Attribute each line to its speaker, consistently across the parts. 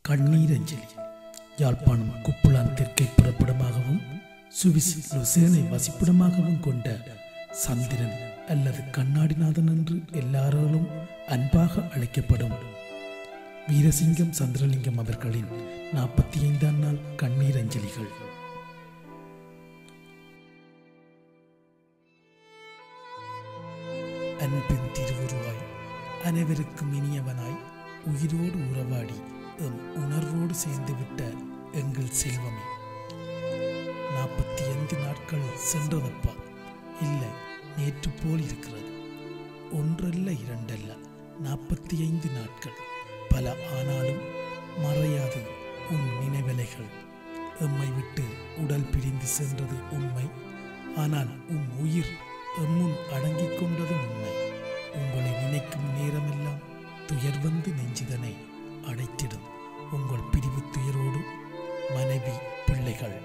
Speaker 1: கண்ணீரஞ்சலி Yazhpanam குப்புளான் தெற்கை புறப்படமாகவும் Swiss லுசேனை வசிப்பிடமாகவும் கொண்ட சந்திரன் அல்லது கண்ணாடிநாதன் என்று எல்லாராலும் அன்பாக அழைக்கப்படும் வீரசிங்கம் சந்திரலிங்கம் அவர்களின் நாற்பத்தி ஐந்தாம் நாள் கண்ணீர் அஞ்சலிகள் அன்பின் திருவுருவாய் அனைவருக்கும் இனியவனாய் உயிரோடு உறவாடி எம் உணர்வோடு சேர்ந்து விட்ட எங்கள் செல்வமே நாற்பத்தி ஐந்து நாட்கள் சென்றதப்பா இல்லை நேற்று போல் இருக்கிறது ஒன்றல்ல இரண்டல்ல நாற்பத்தி ஐந்து நாட்கள் பல ஆனாலும் மறையாது உன் நினைவலைகள் எம்மை விட்டு உடல் பிரிந்து சென்றது உண்மை ஆனால் உன் உயிர் எம்முன் அடங்கிக் கொண்டதும் உண்மை உங்களை நினைக்கும் நேரமெல்லாம் துயர் வந்து நெஞ்சிதனை அடைத்திடும் உங்கள் பிரிவு துயரோடு மனைவி பிள்ளைகள்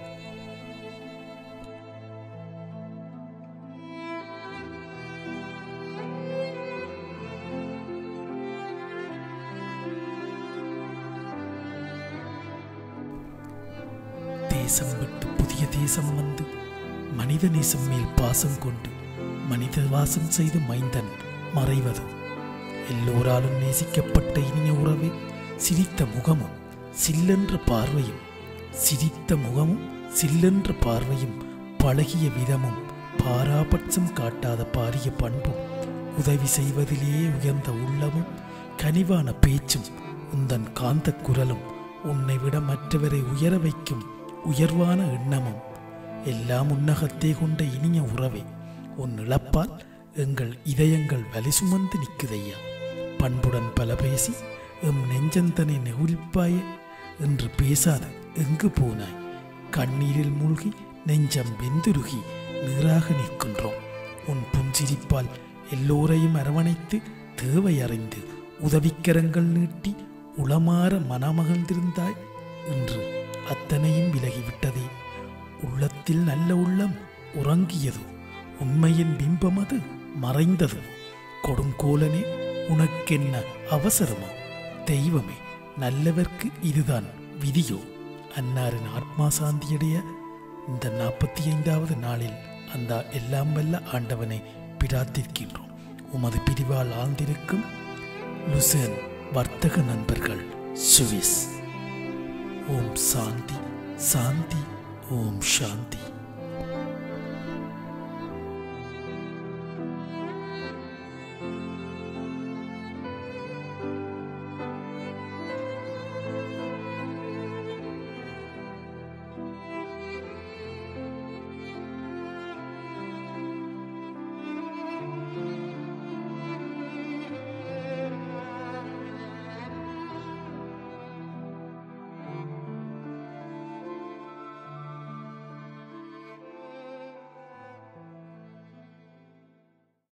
Speaker 1: தேசம் விட்டு புதிய தேசம் வந்து மனித நேசம் மேல் பாசம் கொண்டு மனித வாசம் செய்த மைந்தன் மறைவது எல்லோராலும் நேசிக்கப்பட்ட இனிய உறவே சிரித்த முகமும் சில்லென்ற பார்வையும் சிரித்த முகமும் சில்லென்ற பார்வையும் பழகிய விதமும் பாராபட்சம் காட்டாத பாரிய பண்பும் உதவி செய்வதிலேயே உயர்ந்த உள்ளமும் கனிவான பேச்சும் உந்தன் காந்த குரலும் உன்னை விட மற்றவரை உயர வைக்கும் உயர்வான எண்ணமும் எல்லாம் உன்னகத்தே கொண்ட இனிய உறவே உன் இழப்பால் எங்கள் இதயங்கள் வலி சுமந்து நிற்குதையா பண்புடன் பல பேசி எம் நெஞ்சந்தனை நெகுளிப்பாயே என்று பேசாத எங்கு போனாய் கண்ணீரில் மூழ்கி நெஞ்சம் வெந்துருகி நீராக நிற்கின்றோம் உன் புஞ்சிரிப்பால் எல்லோரையும் அரவணைத்து தேவை அறிந்து உதவிக்கரங்கள் நீட்டி உளமாற மனமகிழ்ந்திருந்தாய் என்று அத்தனையும் விலகிவிட்டதே உள்ளத்தில் நல்ல உள்ளம் உறங்கியதோ உண்மையின் பிம்பம் அது மறைந்தது கொடுங்கோலனே உனக்கென்ன அவசரமோ தெய்வமே நல்லவர்க்கு இதுதான் விதியோ அன்னாரின் ஆத்மா சாந்தியடைய இந்த நாற்பத்தி ஐந்தாவது நாளில் அந்த எல்லாம் வல்ல ஆண்டவனை பிரார்த்திக்கின்றோம் உமது பிரிவால் ஆழ்ந்திருக்கும் லுசேன் வர்த்தக நண்பர்கள் சுவிஸ் ஓம் சாந்தி சாந்தி ஓம் சாந்தி